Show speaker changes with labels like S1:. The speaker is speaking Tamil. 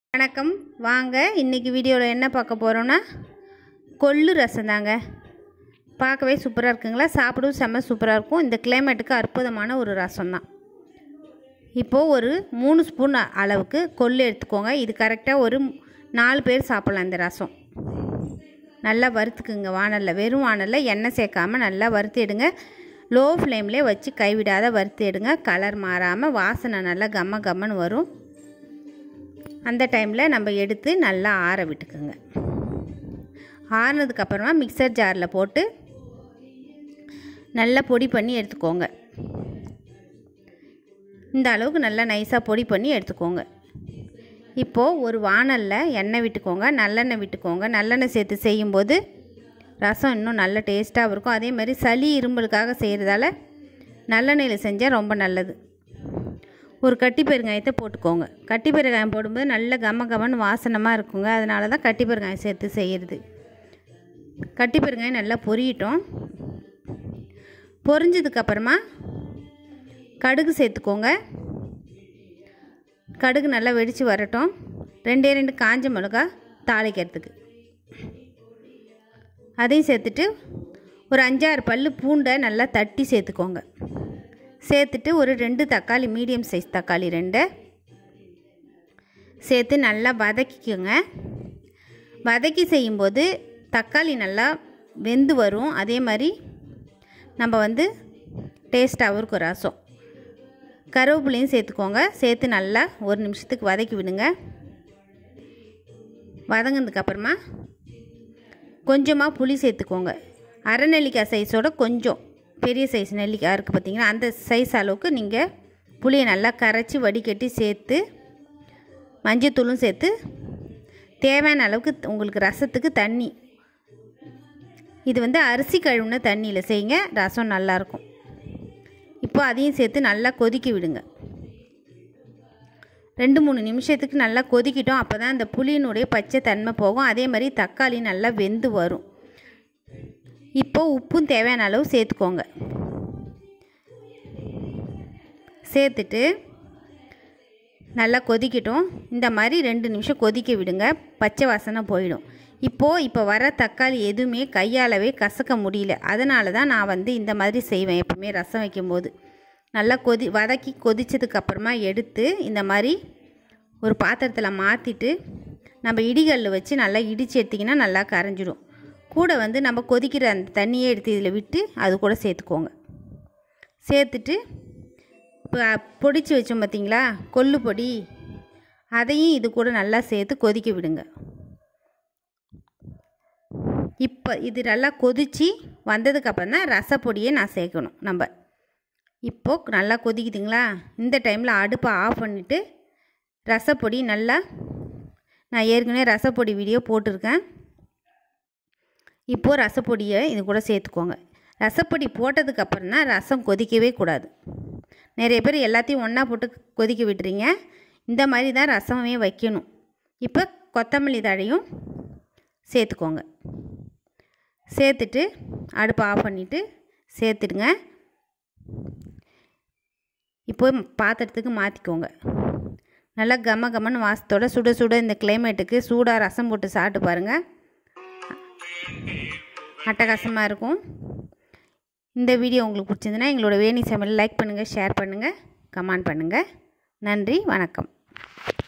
S1: வணக்கம் வாங்க இன்றைக்கி வீடியோவில் என்ன பார்க்க போகிறோன்னா கொள்ளு ரசம் தாங்க பார்க்கவே சூப்பராக இருக்குங்களா சாப்பிடவும் செம்ம சூப்பராக இருக்கும் இந்த கிளைமேட்டுக்கு அற்புதமான ஒரு ரசம் தான் இப்போது ஒரு மூணு ஸ்பூன் அளவுக்கு கொள்ளு எடுத்துக்கோங்க இது கரெக்டாக ஒரு நாலு பேர் சாப்பிட்லாம் இந்த ரசம் நல்லா வறுத்துக்குங்க வானலில் வெறும் வானலில் எண்ணெய் சேர்க்காமல் நல்லா வறுத்து எடுங்க லோ ஃப்ளேம்லேயே வச்சு கைவிடாத வறுத்து எடுங்க கலர் மாறாமல் வாசனை நல்லா கம்ம கம்மன்னு வரும் அந்த டைமில் நம்ம எடுத்து நல்லா ஆற விட்டுக்குங்க ஆறுனதுக்கப்புறமா மிக்சர் ஜாரில் போட்டு நல்லா பொடி பண்ணி எடுத்துக்கோங்க இந்த அளவுக்கு நல்லா நைஸாக பொடி பண்ணி எடுத்துக்கோங்க இப்போது ஒரு வானலில் எண்ணெய் விட்டுக்கோங்க நல்லெண்ணெய் விட்டுக்கோங்க நல்லெண்ணெய் சேர்த்து செய்யும்போது ரசம் இன்னும் நல்ல டேஸ்ட்டாகவும் இருக்கும் அதே மாதிரி சளி இரும்பலுக்காக செய்கிறதால நல்லெண்ணெயில் செஞ்சால் ரொம்ப நல்லது ஒரு கட்டி பெருங்காயத்தை போட்டுக்கோங்க கட்டி பெருங்காயம் போடும்போது நல்ல கம கமன்னு வாசனமாக இருக்குங்க அதனால தான் கட்டி பெருங்காயம் சேர்த்து செய்கிறது கட்டி பெருங்காயம் நல்லா பொரியட்டும் பொரிஞ்சதுக்கப்புறமா கடுகு சேர்த்துக்கோங்க கடுகு நல்லா வெடித்து வரட்டும் ரெண்டே ரெண்டு காஞ்ச மிளகா தாளிக்கிறதுக்கு அதையும் சேர்த்துட்டு ஒரு அஞ்சாறு பல் பூண்டை நல்லா தட்டி சேர்த்துக்கோங்க சேர்த்துட்டு ஒரு ரெண்டு தக்காளி மீடியம் சைஸ் தக்காளி ரெண்டு சேர்த்து நல்லா வதக்கிக்கோங்க வதக்கி செய்யும்போது தக்காளி நல்லா வெந்து வரும் அதே மாதிரி நம்ம வந்து டேஸ்ட்டாகவும் இருக்கும் ரசம் கருவேப்பிலையும் சேர்த்துக்கோங்க சேர்த்து நல்லா ஒரு நிமிஷத்துக்கு வதக்கி விடுங்க வதங்கினதுக்கப்புறமா கொஞ்சமாக புளி சேர்த்துக்கோங்க அரை நெல்லிக்காய் சைஸோட கொஞ்சம் பெரிய சைஸ் நெல்லிக்காய் இருக்குது பார்த்தீங்கன்னா அந்த சைஸ் அளவுக்கு நீங்கள் புளியை நல்லா கரைச்சி வடிகட்டி சேர்த்து மஞ்சத்தூளும் சேர்த்து தேவையான அளவுக்கு உங்களுக்கு ரசத்துக்கு தண்ணி இது வந்து அரிசி கழுவுன தண்ணியில் செய்யுங்க ரசம் நல்லாயிருக்கும் இப்போ அதையும் சேர்த்து நல்லா கொதிக்க விடுங்க ரெண்டு மூணு நிமிஷத்துக்கு நல்லா கொதிக்கிட்டோம் அப்போ தான் அந்த புளியினுடைய பச்சை தன்மை போகும் அதே மாதிரி தக்காளி நல்லா வெந்து வரும் இப்போ உப்பும் தேவையான அளவு சேர்த்துக்கோங்க சேர்த்துட்டு நல்லா கொதிக்கட்டும் இந்த மாதிரி ரெண்டு நிமிஷம் கொதிக்க விடுங்க பச்சை வாசனை போயிடும் இப்போது இப்போ வர தக்காளி எதுவுமே கையாலவே கசக்க முடியல அதனால தான் நான் வந்து இந்த மாதிரி செய்வேன் எப்பவுமே ரசம் வைக்கும்போது நல்லா கொதி வதக்கி கொதித்ததுக்கப்புறமா எடுத்து இந்த மாதிரி ஒரு பாத்திரத்தில் மாற்றிட்டு நம்ம இடிகளில் வச்சு நல்லா இடித்து எடுத்திங்கன்னா நல்லா கரைஞ்சிடும் கூட வந்து நம்ம கொதிக்கிற அந்த தண்ணியை எடுத்து இதில் விட்டு அது கூட சேர்த்துக்கோங்க சேர்த்துட்டு இப்போ பொடிச்சு வச்சோம் பார்த்தீங்களா கொள்ளு பொடி அதையும் இது கூட நல்லா சேர்த்து கொதிக்க விடுங்க இப்போ இது நல்லா கொதித்து வந்ததுக்கப்புறம் தான் ரசப்பொடியை நான் சேர்க்கணும் நம்ம இப்போது நல்லா கொதிக்குதுங்களா இந்த டைமில் அடுப்பை ஆஃப் பண்ணிவிட்டு ரசப்பொடி நல்லா நான் ஏற்கனவே ரசப்பொடி வீடியோ போட்டிருக்கேன் இப்போது ரசப்பொடியை இது கூட சேர்த்துக்கோங்க ரசப்பொடி போட்டதுக்கப்புறம் தான் ரசம் கொதிக்கவே கூடாது நிறைய பேர் எல்லாத்தையும் ஒன்றா போட்டு கொதிக்க விட்டுறீங்க இந்த மாதிரி தான் ரசமே வைக்கணும் இப்போ கொத்தமல்லி தழையும் சேர்த்துக்கோங்க சேர்த்துட்டு அடுப்பை ஆஃப் பண்ணிவிட்டு சேர்த்துடுங்க இப்போ பாத்திரத்துக்கு மாற்றிக்கோங்க நல்லா கம கமன்னு வாசத்தோட சுட சுட இந்த கிளைமேட்டுக்கு சூடாக ரசம் போட்டு சாப்பிட்டு பாருங்கள் அட்டகாசமாக இருக்கும் இந்த வீடியோ உங்களுக்கு பிடிச்சிருந்துன்னா எங்களோட வேணி சமையல் லைக் பண்ணுங்கள் ஷேர் பண்ணுங்கள் கமெண்ட் பண்ணுங்கள் நன்றி வணக்கம்